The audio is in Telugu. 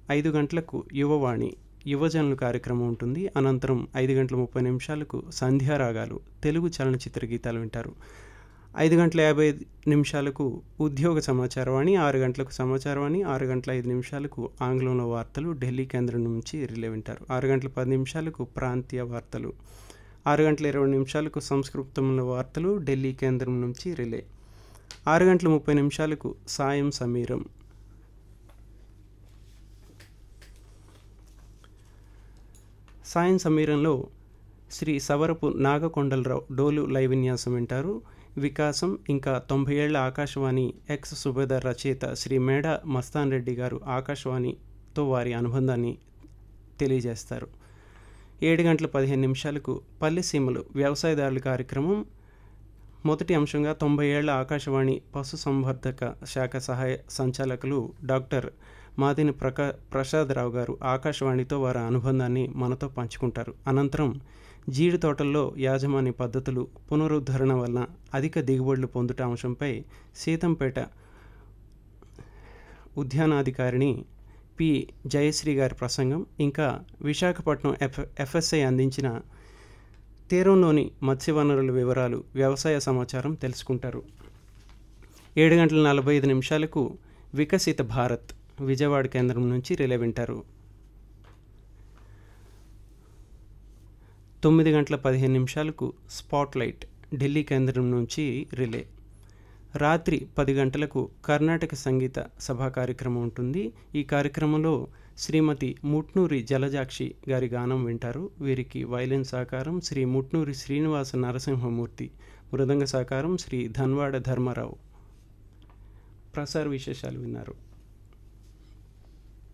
ఐదు గంటలకు యువవాణి యువజనుల కార్యక్రమం ఉంటుంది అనంతరం ఐదు గంటల ముప్పై నిమిషాలకు సంధ్యారాగాలు తెలుగు చలనచిత్ర గీతాలు వింటారు ఐదు గంటల యాభై ఐదు నిమిషాలకు ఉద్యోగ సమాచారవాణి ఆరు గంటలకు సమాచారవాణి ఆరు గంటల ఐదు నిమిషాలకు ఆంగ్లంలో వార్తలు ఢిల్లీ కేంద్రం నుంచి రిలే వింటారు ఆరు గంటల పది నిమిషాలకు ప్రాంతీయ వార్తలు ఆరు గంటల ఇరవై నిమిషాలకు సంస్కృతంలో వార్తలు ఢిల్లీ కేంద్రం నుంచి రిలే ఆరు గంటల ముప్పై నిమిషాలకు సాయం సమీరం సాయం సమీరంలో శ్రీ సవరపు నాగకొండలరావు డోలు లైవ్ విన్యాసం వింటారు వికాసం ఇంకా తొంభై ఏళ్ల ఆకాశవాణి ఎక్స్ సుబేదార్ రచయిత శ్రీ మేడ మస్తాన్ రెడ్డి గారు ఆకాశవాణితో వారి అనుబంధాన్ని తెలియజేస్తారు ఏడు గంటల పదిహేను నిమిషాలకు పల్లె సీమలు వ్యవసాయదారుల కార్యక్రమం మొదటి అంశంగా తొంభై ఏళ్ల ఆకాశవాణి పశు సంవర్ధక శాఖ సహాయ సంచాలకులు డాక్టర్ మాదిని ప్రకా ప్రసాదరావు గారు ఆకాశవాణితో వారి అనుబంధాన్ని మనతో పంచుకుంటారు అనంతరం జీడి తోటల్లో యాజమాన్య పద్ధతులు పునరుద్ధరణ వలన అధిక దిగుబడులు పొందుట అంశంపై సీతంపేట ఉద్యానాధికారిణి పి జయశ్రీ గారి ప్రసంగం ఇంకా విశాఖపట్నం ఎఫ్ ఎఫ్ఎస్ఐ అందించిన తీరంలోని మత్స్య వనరుల వివరాలు వ్యవసాయ సమాచారం తెలుసుకుంటారు ఏడు గంటల నలభై ఐదు నిమిషాలకు వికసిత భారత్ విజయవాడ కేంద్రం నుంచి రిలే వింటారు తొమ్మిది గంటల పదిహేను నిమిషాలకు స్పాట్లైట్ ఢిల్లీ కేంద్రం నుంచి రిలే రాత్రి పది గంటలకు కర్ణాటక సంగీత సభా కార్యక్రమం ఉంటుంది ఈ కార్యక్రమంలో శ్రీమతి ముట్నూరి జలజాక్షి గారి గానం వింటారు వీరికి వైలిన్ సహకారం శ్రీ ముట్నూరి శ్రీనివాస నరసింహమూర్తి మృదంగ సహకారం శ్రీ ధన్వాడ ధర్మారావు ప్రసార విశేషాలు విన్నారు